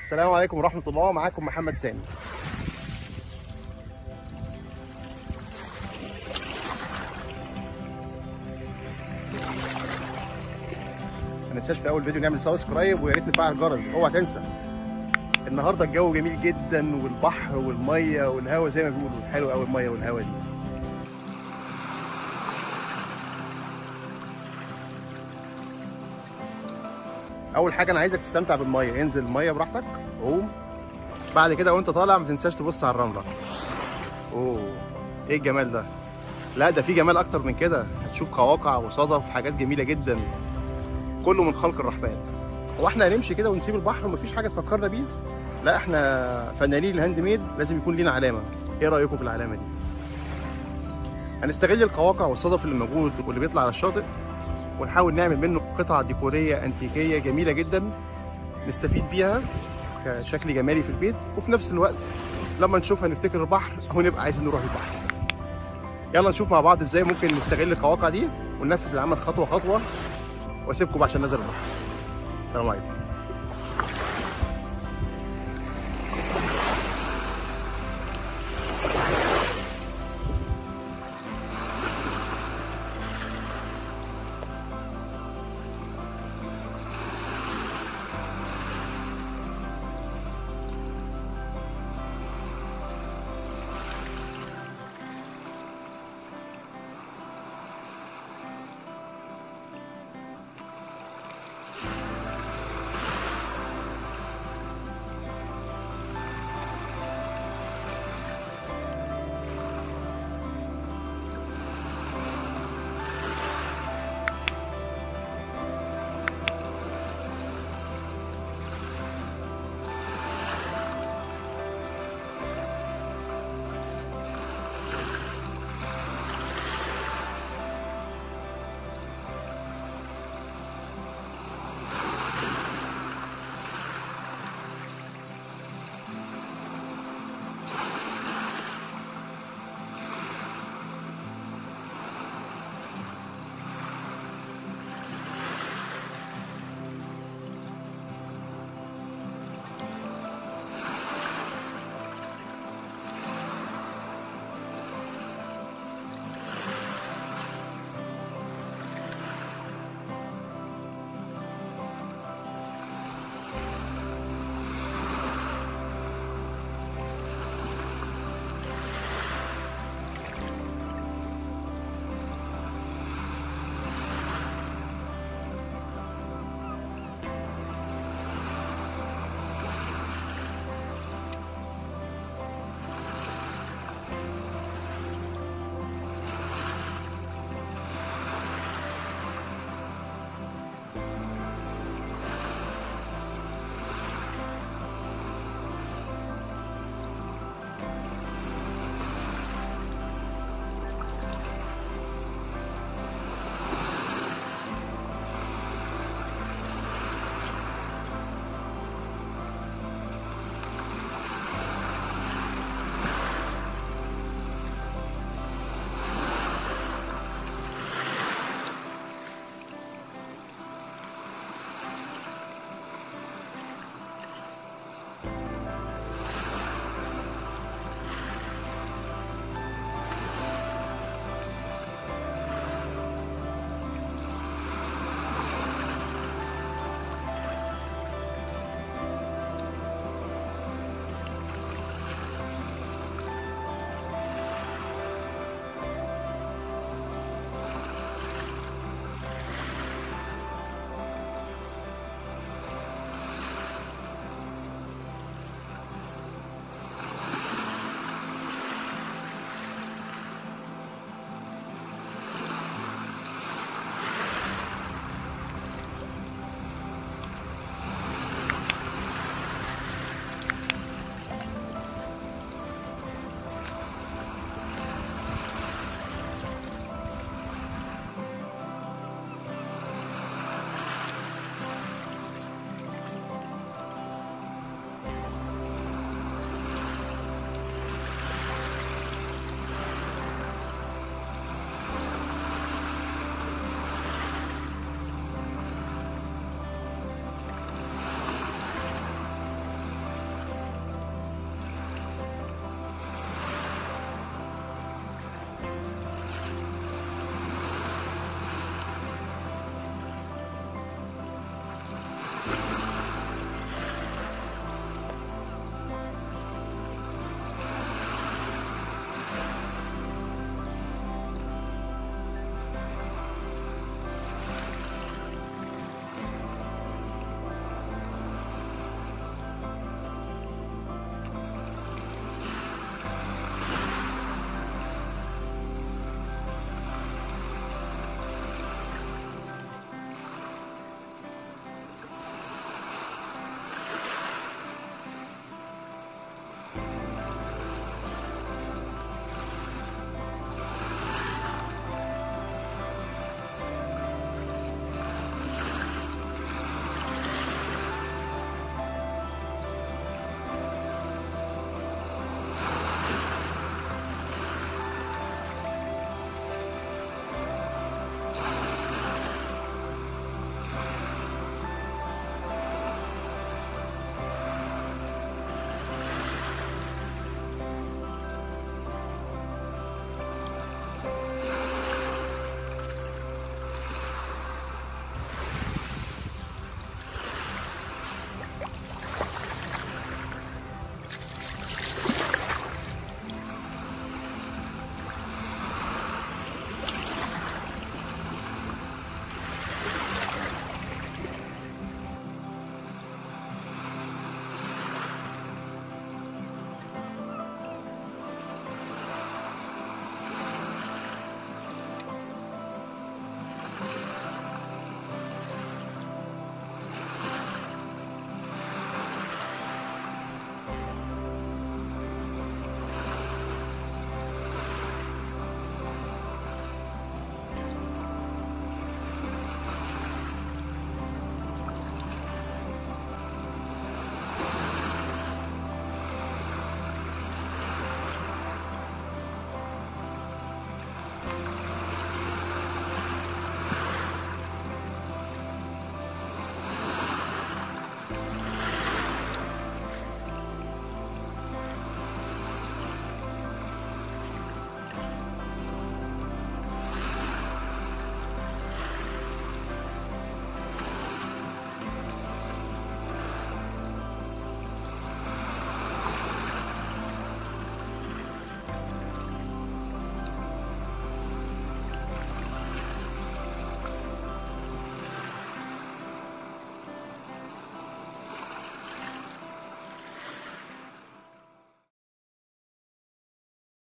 السلام عليكم ورحمه الله معاكم محمد سامي ما ننساش في اول فيديو نعمل سبسكرايب ويا ريت نفعل الجرس اوعى تنسى النهارده الجو جميل جدا والبحر والميه والهواء زي ما بيقولوا حلو قوي الميه والهواء دي اول حاجه انا عايزك تستمتع بالميه انزل الميه براحتك قوم بعد كده وانت طالع ما تنساش تبص على الرمله اوه ايه الجمال ده لا ده في جمال اكتر من كده هتشوف قواقع وصدف حاجات جميله جدا كله من خلق الرحمن هو احنا هنمشي كده ونسيب البحر ومفيش حاجه تفكرنا بيه لا احنا فنانين الهاند ميد لازم يكون لينا علامه ايه رايكم في العلامه دي هنستغل القواقع والصدف اللي موجود واللي بيطلع على الشاطئ ونحاول نعمل منه قطعه ديكوريه انتيكيه جميله جدا نستفيد بيها كشكل جمالي في البيت وفي نفس الوقت لما نشوفها نفتكر البحر او نبقى عايزين نروح البحر يلا نشوف مع بعض ازاي ممكن نستغل القواقع دي وننفذ العمل خطوه خطوه واسيبكم عشان ننزل البحر السلام عليكم